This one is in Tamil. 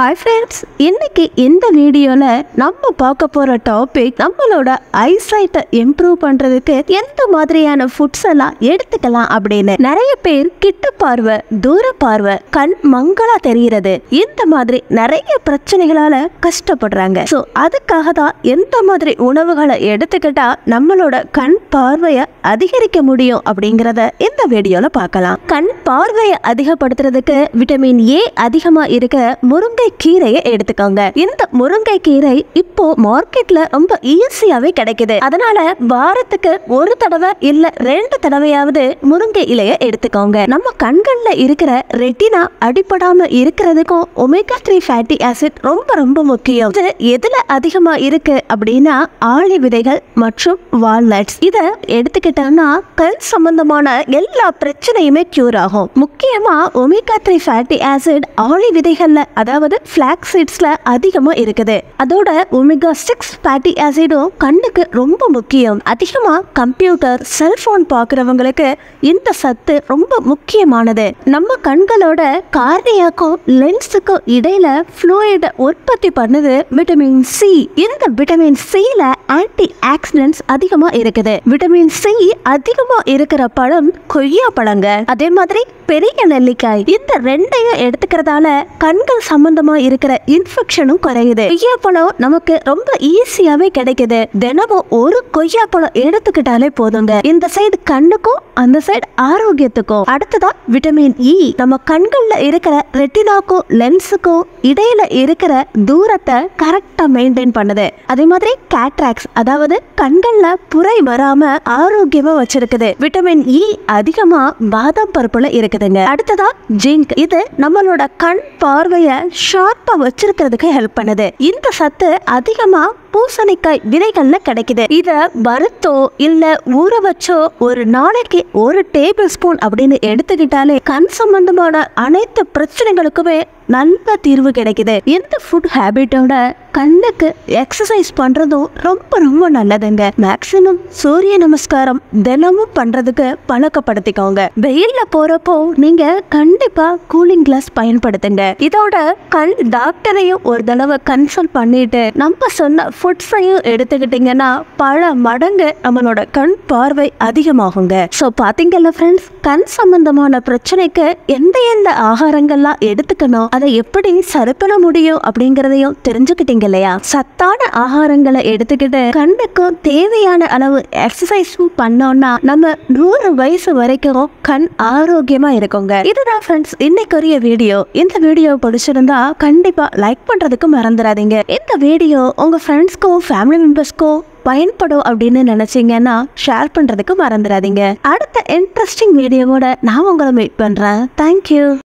ஹாய் ஃப்ரெண்ட்ஸ் இன்னைக்கு இந்த வீடியோல நம்ம பார்க்க போற டாபிக் நம்மளோட ஐசைட்டை இம்ப்ரூவ் பண்றதுக்கு எந்த மாதிரியான ஃபுட்ஸ் எல்லாம் எடுத்துக்கலாம் அப்படின்னு நிறைய பேர் கிட்ட பார்வை தூர பார்வை கண் மங்களா தெரிகிறது இந்த மாதிரி நிறைய பிரச்சனைகளால கஷ்டப்படுறாங்க ஸோ அதுக்காக தான் எந்த மாதிரி உணவுகளை எடுத்துக்கிட்டா நம்மளோட கண் பார்வையை அதிகரிக்க முடியும் அப்படிங்கிறத இந்த வீடியோல பார்க்கலாம் கண் பார்வையை அதிகப்படுத்துறதுக்கு விட்டமின் ஏ அதிகமா இருக்க முருங்கை கீரையை எடுத்துக்கோங்க இந்த முருங்கை கீரை இப்போ மார்க்கெட்ல ரொம்ப ஈஸியாவே கிடைக்குது அதனால வாரத்துக்கு ஒரு தடவை இல்ல ரெண்டு தடவையாவது முருங்கை இலையை எடுத்துக்கோங்க நம்ம கண்கள்ல இருக்கிற ரெட்டினா அடிபடாம இருக்கிறதுக்கும் ஒமேகா த்ரீ ஃபேட்டி ஆசிட் ரொம்ப ரொம்ப முக்கியம் இது எதுல அதிகமா இருக்கு அப்படின்னா ஆளி விதைகள் மற்றும் வால்நட்ஸ் இத எடுத்துக்கிட்டோம்னா கண் சம்பந்தமான எல்லா பிரச்சனையுமே கியூர் ஆகும் முக்கியமா ஒமேகா த்ரீ ஃபேட்டி ஆசிட் ஆளி விதைகள்ல அதாவது ஃபிளாக் சீட்ஸ்ல அதிகமா இருக்குது அதோட ஒமேகா சிக்ஸ் ஃபேட்டி ஆசிடும் கண்ணுக்கு ரொம்ப முக்கியம் அதிகமா கம்ப்யூட்டர் செல்போன் பார்க்குறவங்களுக்கு இந்த சத்து ரொம்ப முக்கியமானது நம்ம கண்களோட கார்னியாக்கும் லென்ஸுக்கும் இடையில ஃப்ளூயிட உற்பத்தி பண்ணுது விட்டமின் சி இந்த விட்டமின் சில ஆன்டி ஆக்சிடென்ட்ஸ் அதிகமா இருக்குது விட்டமின் சி அதிகமா இருக்கிற பழம் கொய்யா பழங்க அதே மாதிரி பெரிய நெல்லிக்காய் இந்த ரெண்டையும் எடுத்துக்கிறதால கண்கள் சம்பந்தமா இருக்கிற இன்ஃபெக்ஷனும் குறையுது கொய்யா பழம் நமக்கு ரொம்ப ஈஸியாவே கிடைக்குது தினமும் ஒரு கொய்யா பழம் எடுத்துக்கிட்டாலே போதுங்க இந்த சைடு கண்ணுக்கும் அந்த சைடு ஆரோக்கியத்துக்கும் அடுத்ததா விட்டமின் இ நம்ம கண்கள்ல இருக்கிற ரெட்டினாக்கும் லென்ஸுக்கும் இடையில இருக்கிற தூரத்தை கரெக்டா மெயின்டைன் பண்ணுது அதே மாதிரி கேட்ராக்ஸ் அதாவது கண்கள்ல புரை வராம ஆரோக்கியமா வச்சிருக்குது விட்டமின் இ அதிகமா பாதாம் பருப்புல இருக்குதுங்க அடுத்ததா ஜிங்க் இது நம்மளோட கண் பார்வைய ஷார்ப்பா வச்சிருக்கிறதுக்கு ஹெல்ப் பண்ணுது இந்த சத்து அதிகமா பூசணிக்காய் விதைகள்ல கிடைக்குது இத வறுத்தோ இல்ல ஊற வச்சோ ஒரு நாளைக்கு ஒரு டேபிள் ஸ்பூன் அப்படின்னு எடுத்துக்கிட்டாலே கண் சம்பந்தமான அனைத்து பிரச்சனைகளுக்குமே நல்ல தீர்வு கிடைக்குது இந்த ஃபுட் ஹேபிட்டோட கண்ணுக்கு எக்ஸசைஸ் பண்றதும் ரொம்ப ரொம்ப நல்லதுங்க மேக்சிமம் சூரிய நமஸ்காரம் தினமும் பண்றதுக்கு பழக்கப்படுத்திக்கோங்க வெயில்ல போறப்போ நீங்க கண்டிப்பா கூலிங் கிளாஸ் பயன்படுத்துங்க இதோட கண் டாக்டரையும் ஒரு தடவை கன்சல்ட் பண்ணிட்டு நம்ம சொன்ன ஃபுட்ஸையும் எடுத்துக்கிட்டீங்கன்னா பல மடங்கு நம்மளோட கண் பார்வை அதிகமாகுங்க ஸோ பாத்தீங்கல்ல ஃப்ரெண்ட்ஸ் கண் சம்பந்தமான பிரச்சனைக்கு எந்த எந்த ஆகாரங்கள்லாம் எடுத்துக்கணும் அதை எப்படி சரி பண்ண முடியும் அப்படிங்கறதையும் தெரிஞ்சுக்கிட்டீங்க இல்லையா சத்தான ஆகாரங்களை எடுத்துக்கிட்டு கண்ணுக்கும் தேவையான அளவு எக்ஸசைஸும் பண்ணோம்னா நம்ம நூறு வயசு வரைக்கும் கண் ஆரோக்கியமா இருக்குங்க இதுதான் ஃப்ரெண்ட்ஸ் இன்னைக்குரிய வீடியோ இந்த வீடியோ பிடிச்சிருந்தா கண்டிப்பா லைக் பண்றதுக்கு மறந்துடாதீங்க இந்த வீடியோ உங்க ஃப்ரெண்ட்ஸ்க்கும் ஃபேமிலி மெம்பர்ஸ்க்கும் பயன்படும் அப்படின்னு நினைச்சீங்கன்னா ஷேர் பண்றதுக்கு மறந்துடாதீங்க அடுத்த இன்ட்ரெஸ்டிங் வீடியோவோட நான் உங்களை மீட் பண்றேன் தேங்க்யூ